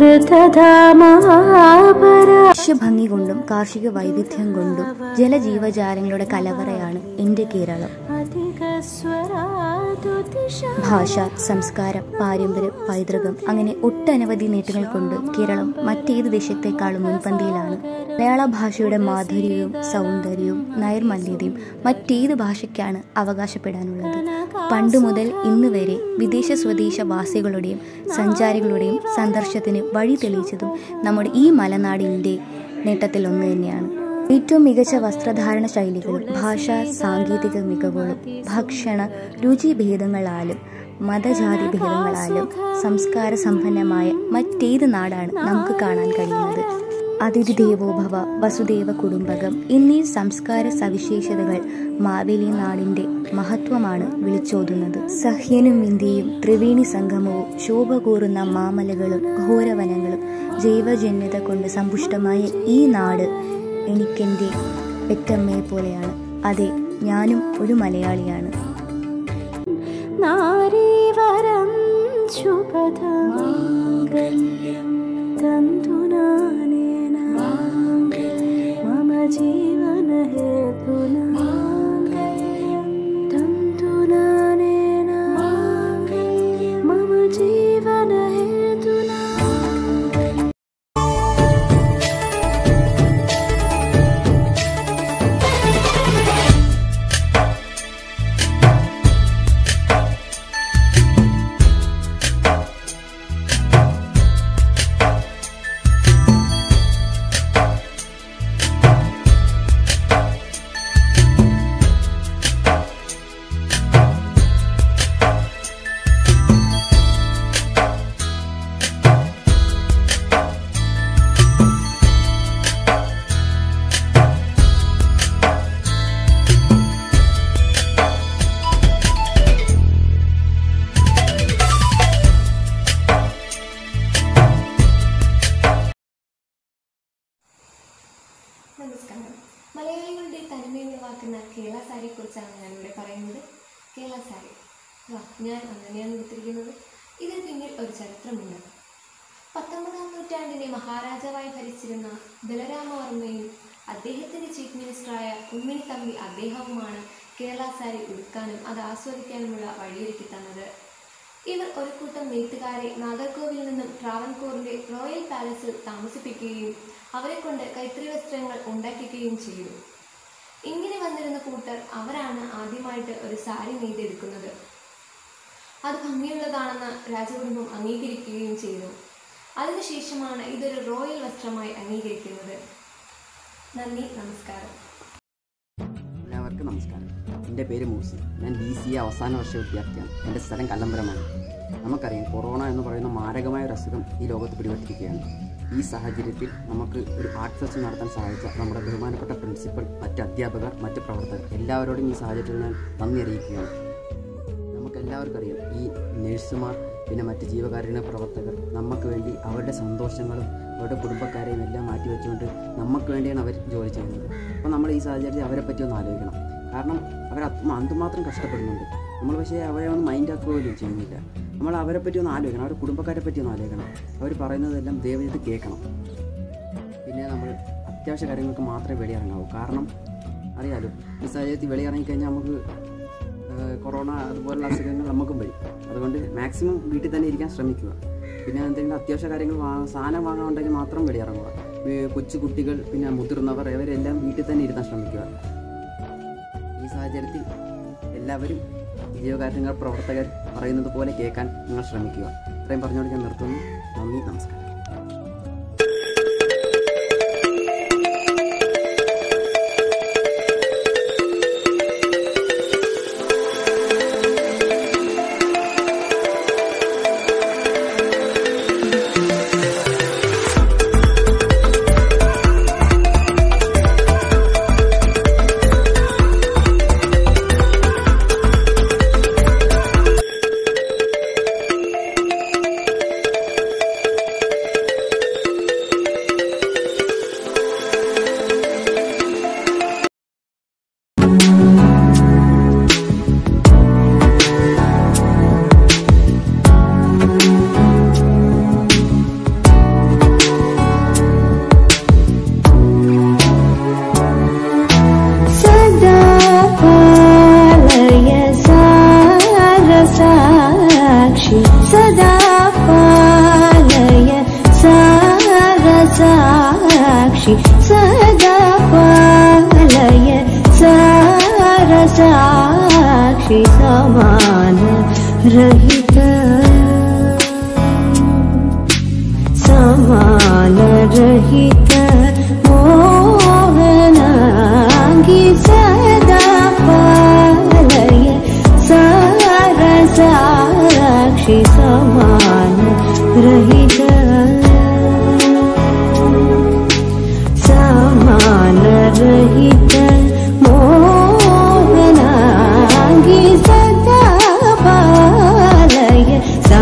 ഭംഗി കൊണ്ടും കാർഷിക വൈവിധ്യം കൊണ്ടും ജലജീവജാലങ്ങളുടെ കലവറയാണ് എൻ്റെ കേരളം ഭാഷ സംസ്കാരം പാരമ്പര്യം പൈതൃകം അങ്ങനെ ഒട്ടനവധി നേട്ടങ്ങൾ കൊണ്ട് കേരളം മറ്റേത് ദേശത്തെക്കാളും മുൻപന്തിയിലാണ് മലയാള ഭാഷയുടെ മാധുര്യവും സൗന്ദര്യവും നൈർമല്യതയും മറ്റേത് ഭാഷയ്ക്കാണ് അവകാശപ്പെടാനുള്ളത് പണ്ട് മുതൽ ഇന്ന് വരെ വിദേശ സ്വദേശ വാസികളുടെയും സഞ്ചാരികളുടെയും സന്ദർശനത്തിന് വഴി തെളിയിച്ചതും നമ്മുടെ ഈ മലനാടിൻ്റെ നേട്ടത്തിൽ ഒന്ന് തന്നെയാണ് ഏറ്റവും മികച്ച വസ്ത്രധാരണ ശൈലികളും ഭാഷാ സാങ്കേതിക മികവുകളും ഭക്ഷണ രുചി ഭേദങ്ങളാലും മതജാതി ഭേദങ്ങളാലും സംസ്കാര സമ്പന്നമായ മറ്റേത് നാടാണ് നമുക്ക് കാണാൻ കഴിയുന്നത് അതിഥി ദേവോഭവ വസുദേവ കുടുംബകം എന്നീ സംസ്കാര സവിശേഷതകൾ മാവേലി നാടിന്റെ മഹത്വമാണ് വിളിച്ചോതുന്നത് സഹ്യനും വിന്ധ്യയും ത്രിവേണി സംഗമവും ശോഭ കൂറുന്ന മാമലകളും ഘോരവനങ്ങളും ജൈവജന്യത കൊണ്ട് സമ്പുഷ്ടമായ ഈ നാട് എനിക്കെൻ്റെ പെറ്റമ്മയെ പോലെയാണ് അതെ ഞാനും ഒരു മലയാളിയാണ് നാരീവരം ശുഭദമാംഗല്യം തന്തുനാനേന മമ ജീവന ഹേതുനാ തന്തുനാനേന മമ ജീവന ഹേതുനാ നമസ്കാരം മലയാളികളുടെ തനിമയെ ഉളവാക്കുന്ന കേരള സാരിയെ കുറിച്ചാണ് ഞാനിവിടെ പറയുന്നത് കേരള സാരി വാ ഞാൻ അങ്ങനെയാണ് എടുത്തിരിക്കുന്നത് ഇതിന് പിന്നിൽ ഒരു ചരിത്രമുണ്ട് പത്തൊമ്പതാം നൂറ്റാണ്ടിനെ മഹാരാജാവായി ഭരിച്ചിരുന്ന ബലരാമവർമ്മയും അദ്ദേഹത്തിൻ്റെ ചീഫ് മിനിസ്റ്ററായ ഉമ്മിണി തമ്പി അദ്ദേഹവുമാണ് കേരള സാരി ഉടുക്കാനും അത് ആസ്വദിക്കാനുമുള്ള വഴിയൊരുക്കി തന്നത് ഇവർ ഒരു കൂട്ടം നെയ്ത്തുകാരെ നാഗർകോവിലിൽ നിന്നും ട്രാവൻകൂറിന്റെ റോയൽ പാലസിൽ താമസിപ്പിക്കുകയും അവരെ കൊണ്ട് കൈത്തറി വസ്ത്രങ്ങൾ ഉണ്ടാക്കിക്കുകയും ചെയ്തു ഇങ്ങനെ വന്നിരുന്ന കൂട്ടർ അവരാണ് ആദ്യമായിട്ട് ഒരു സാരി നെയ്തെടുക്കുന്നത് അത് ഭംഗിയുള്ളതാണെന്ന് രാജകുടുംബം അംഗീകരിക്കുകയും ചെയ്തു അതിനുശേഷമാണ് ഇതൊരു റോയൽ വസ്ത്രമായി അംഗീകരിക്കുന്നത് നന്ദി നമസ്കാരം എല്ലാവർക്കും നമസ്കാരം എൻ്റെ പേര് മൂസി ഞാൻ ബി സി എ അവസാന വർഷ വിദ്യാർത്ഥിയാണ് എൻ്റെ സ്ഥലം കല്ലമ്പലമാണ് നമുക്കറിയാം കൊറോണ എന്ന് പറയുന്ന മാരകമായ ഒരു അസുഖം ഈ ലോകത്ത് പിടിപെട്ടിരിക്കുകയാണ് ഈ സാഹചര്യത്തിൽ നമുക്ക് ഒരു ആർട്ട് ഫെസ്റ്റ് നടത്താൻ സാധിച്ച നമ്മുടെ ബഹുമാനപ്പെട്ട പ്രിൻസിപ്പൽ മറ്റ് അധ്യാപകർ മറ്റ് പ്രവർത്തകർ എല്ലാവരോടും ഈ സാഹചര്യത്തിൽ ഞാൻ നന്ദി അറിയിക്കുകയാണ് നമുക്ക് എല്ലാവർക്കും അറിയാം ഈ നഴ്സുമാർ പിന്നെ മറ്റ് ജീവകാരുണ്യ പ്രവർത്തകർ നമുക്ക് വേണ്ടി അവരുടെ സന്തോഷങ്ങളും അവരുടെ കുടുംബക്കാരെയും എല്ലാം മാറ്റി വെച്ചുകൊണ്ട് നമുക്ക് വേണ്ടിയാണ് അവർ ജോലി ചെയ്യുന്നത് അപ്പോൾ നമ്മൾ ഈ സാഹചര്യത്തിൽ അവരെ പറ്റി ഒന്ന് ആലോചിക്കണം കാരണം അവർ അത് എന്തുമാത്രം കഷ്ടപ്പെടുന്നുണ്ട് നമ്മൾ പക്ഷേ അവരെ ഒന്ന് മൈൻഡ് ആക്കുക പോലും ചെയ്യുന്നില്ല നമ്മൾ അവരെ പറ്റി ഒന്ന് ആലോചിക്കണം അവരുടെ കുടുംബക്കാരെ പറ്റി ഒന്ന് ആലോചിക്കണം അവർ പറയുന്നതെല്ലാം ദയവ് ചെയ്ത് കേൾക്കണം പിന്നെ നമ്മൾ അത്യാവശ്യ കാര്യങ്ങൾക്ക് മാത്രമേ വെളിയിറങ്ങാവൂ കാരണം അറിയാലോ ഈ സാഹചര്യത്തിൽ വെളിയിറങ്ങിക്കഴിഞ്ഞാൽ നമുക്ക് ഏഹ്, കൊറോണ അതുപോലുള്ള അസുഖങ്ങൾ നമുക്കും വരും അതുകൊണ്ട് മാക്സിമം വീട്ടിൽ തന്നെ ഇരിക്കാൻ ശ്രമിക്കുക പിന്നെ എന്തെങ്കിലും അത്യാവശ്യ കാര്യങ്ങൾ വാ സാധനം വാങ്ങാനുണ്ടെങ്കിൽ മാത്രം വെളിയിറങ്ങുക വീ- കൊച്ചു കുട്ടികൾ പിന്നെ മുതിർന്നവർ ഇവരെല്ലാം വീട്ടിൽ തന്നെ ഇരുത്താൻ ശ്രമിക്കുക ഈ സാഹചര്യത്തിൽ എല്ലാവരും ജീവകാരുണ്യ പ്രവർത്തകർ പറയുന്നത് പോലെ കേൾക്കാൻ നിങ്ങൾ ശ്രമിക്കുക ഇത്രയും പറഞ്ഞുകൊണ്ട് ഞാൻ നിർത്തുന്നു നന്ദി നമസ്കാരം साक्षि सदा पालय सारसाक्षि सदा पालय सारसाक्षि समान रहित समान रहित मोहनाङ्गी सदा पालय सारसाक्षि समान रहित समान रहित मोहनाङ्गी सदा पालय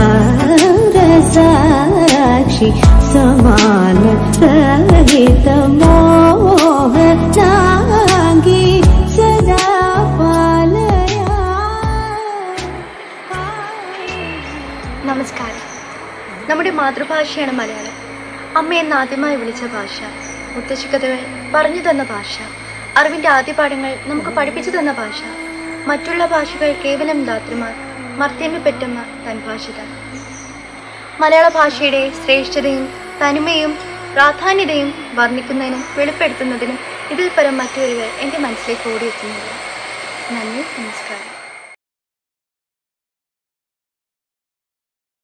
सारसाक्षि समान रहित मोहनाङ्गी सदा पालय നമസ്കാരം നമ്മുടെ മാതൃഭാഷയാണ് മലയാളം അമ്മ എന്ന് ആദ്യമായി വിളിച്ച ഭാഷ മുത്തശ്ശിക്കഥകൾ പറഞ്ഞു തന്ന ഭാഷ അറിവിൻ്റെ ആദ്യപാഠങ്ങൾ നമുക്ക് പഠിപ്പിച്ചു തന്ന ഭാഷ മറ്റുള്ള ഭാഷകൾ കേവലം ദാത്രിമാർ മർത്യമ്മ പെറ്റമ്മ തൻ ഭാഷ താൻ മലയാള ഭാഷയുടെ ശ്രേഷ്ഠതയും തനിമയും പ്രാധാന്യതയും വർണ്ണിക്കുന്നതിനും വെളിപ്പെടുത്തുന്നതിനും ഇതിൽ പരം മറ്റൊരുകൾ എൻ്റെ മനസ്സിലേക്ക് ഓടിയെത്തുന്നില്ല നന്ദി നമസ്കാരം